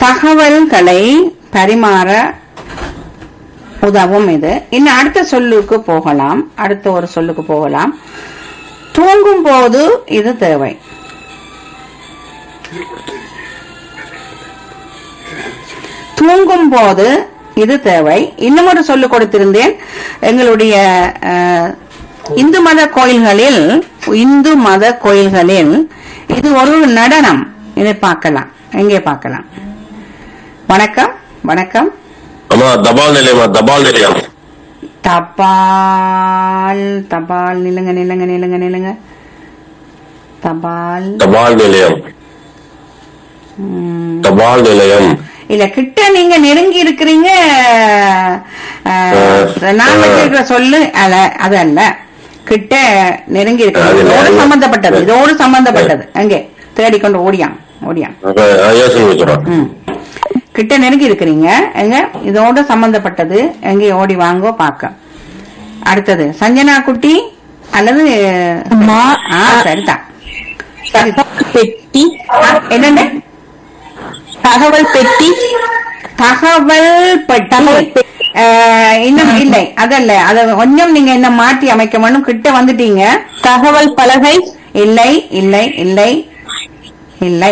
தகவல்களை பரிமாற உதவும் இது இன்னும் அடுத்த சொல்லுக்கு போகலாம் அடுத்த ஒரு சொல்லுக்கு போகலாம் தூங்கும் போது இது தேவை தூங்கும் போது இது தேவை இன்னும் ஒரு சொல்லு கொடுத்திருந்தேன் எங்களுடைய அஹ், இந்து மத கோயில்களில் இந்து மத கோயில்களில் இது ஒரு நடனம் இதை பார்க்கலாம் எங்கே பார்க்கலாம் வணக்கம் வணக்கம் அம்மா தபால் நிலையமா தபால் நிலையம் தபால் தபால் நில்லுங்க நில்லுங்க நில்லுங்க நில்லுங்க தபால் தபால் நிலையம் ம், தபால் நிலையம் இல்ல கிட்ட நீங்க நெருங்கி இருக்கிறீங்க அஹ், அஹ், நான் அஹ். வச்சிருக்கிற சொல்லு அத அது அல்ல கிட்ட நெருங்கி அது இருக்கிறீங்க இல்ல. இதோடு சம்பந்தப்பட்டது இதோடு சம்பந்தப்பட்டது எங்கே தேடிக்கொண்டு ஓடியான் ஓடியான் யோசனை வைக்கிறோம் ம். கிட்ட நெருங்கி இருக்கிறீங்க எங்க இதோட சம்பந்தப்பட்டது எங்க ஓடி வாங்கோ பாக்க அடுத்தது சஞ்சனா குட்டி அல்லது அம்மா. ஆ சரிதான் சரி பெட்டி ஆ, என்னண்டு தகவல் பெட்டி தகவல் பெட்டி தகவல் பெட்டி. அஹ், இன்னும் இல்லை அதல்ல அத கொஞ்சம் நீங்க என்ன மாற்றி அமைக்க வேணும் கிட்ட வந்துட்டீங்க தகவல் பலகை இல்லை இல்லை இல்லை இல்லை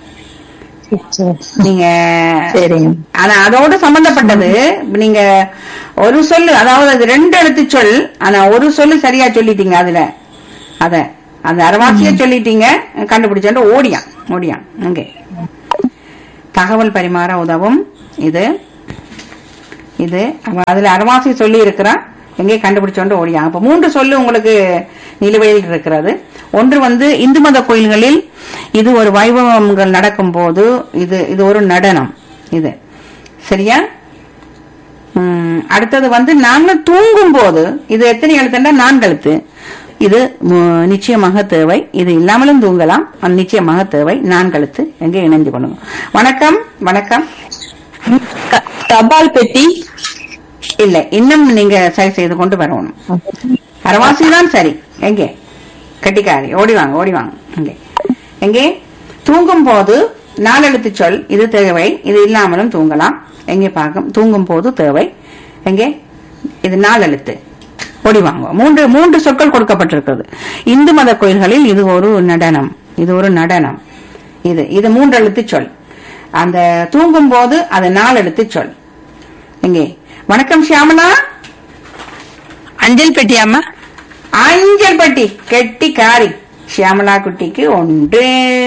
நீங்க சரிங்க ஆனா அதோட சம்பந்தப்பட்டது நீங்க ஒரு சொல்லு அதாவது அது ரெண்டு எழுத்து சொல் ஆனா ஒரு சொல்லு சரியா சொல்லிட்டீங்க அதுல அத அந்த அரவாசிய சொல்லிட்டீங்க கண்டுபிடிச்சோண்டு ஓடியான் ஓடியான் அங்கே தகவல் பரிமாற உதவும் இது இது அவ அதுல அரவாசி சொல்லி இருக்கிறான் எங்கே கண்டுபிடிச்சோண்டு ஓடியான் அப்ப மூன்று சொல்லு உங்களுக்கு நிலுவையில் இருக்கிறது ஒன்று வந்து இந்து மத கோயில்களில் இது ஒரு வைபவங்கள் நடக்கும் போது இது இது ஒரு நடனம் இது சரியா உம், அடுத்தது வந்து நாங்க தூங்கும் போது இது எத்தனை எழுத்துண்டா நான்கு எழுத்து இது உம், நிச்சயமாக தேவை இது இல்லாமலும் தூங்கலாம் அது நிச்சயமாக தேவை நான்கு எழுத்து எங்கே இணைந்து கொள்ளுங்க வணக்கம் வணக்கம் த- தபால் பெட்டி இல்ல இன்னும் நீங்க சரி செய்து கொண்டு வரணும் அரவாசி தான் சரி எங்கே கட்டிக்காரி ஓடி வாங்க ஓடி வாங்க எங்கே எங்கே தூங்கும் போது நாலெழுத்து சொல் இது தேவை இது இல்லாமலும் தூங்கலாம் எங்கே பார்க்கும் தூங்கும் போது தேவை எங்கே இது நாலெழுத்து ஓடி வாங்க மூன்று மூன்று சொற்கள் கொடுக்கப்பட்டிருக்கிறது இந்து மத கோயில்களில் இது ஒரு நடனம் இது ஒரு நடனம் இது இது மூன்று எழுத்து சொல் அந்த தூங்கும் போது அது நாலெழுத்து சொல் எங்கே வணக்கம் ஷியாமலா அஞ்சல் பெட்டி அம்மா அஞ்சல் பட்டி கெட்டி காரி ஷியாமலா குட்டிக்கு ஒன்று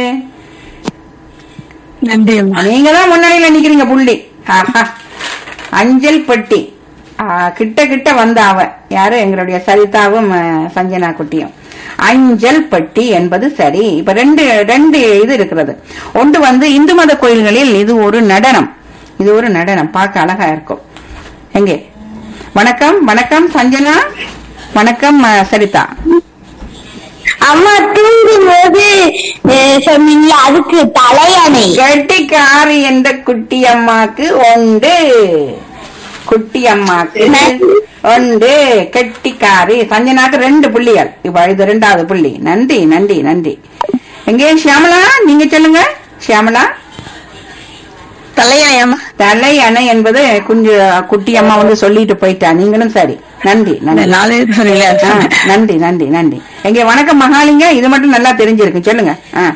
நன்றி அம்மா நீங்க தான் முன்னாடியில நிக்கிறீங்க புள்ளி ஆஹா. அஞ்சல் பெட்டி ஆ, கிட்ட கிட்ட வந்த அவ யாரு எங்களுடைய சரிதாவும் ஆ, சஞ்சனா குட்டியும் அஞ்சல் பெட்டி என்பது சரி இப்ப ரெண்டு ரெண்டு இது இருக்கிறது ஒன்று வந்து இந்து மத கோயில்களில் இது ஒரு நடனம் இது ஒரு நடனம் பார்க்க அழகா இருக்கும் எங்கே வணக்கம் வணக்கம் சஞ்சனா வணக்கம் ஆ, சரிதா அம்மா தூங்கும் போது சொன்னீங்களா அதுக்கு தலையணை கெட்டிக்காரி என்ற குட்டி அம்மாக்கு உண்டு குட்டி அம்மாக்கு உண்டு கெட்டிக்காரி சஞ்சனாக்கு ரெண்டு புள்ளிகள் இப்ப இது ரெண்டாவது புள்ளி நன்றி நன்றி நன்றி எங்கே ஷியாமலா நீங்க சொல்லுங்க ஷியாமலா தலையணை அம்மா தலை அணை என்பது குஞ்சு குட்டி அம்மா வந்து சொல்லிட்டு போயிட்டா நீங்களும் சரி நன்றி நன்றி நாளே சொன்னீங்களா ஆ, நன்றி நன்றி நன்றி எங்க வணக்கம் மகாலிங்க இது மட்டும் நல்லா தெரிஞ்சிருக்கு சொல்லுங்க ஆ.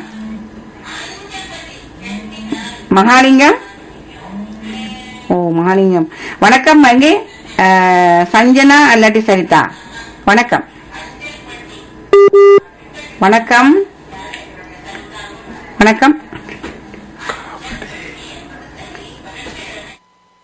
மகாலிங்கம் ஓ மகாலிங்கம் வணக்கம் எங்கே ஆ, சஞ்சனா அல்லாட்டி சரிதா வணக்கம் வணக்கம் வணக்கம்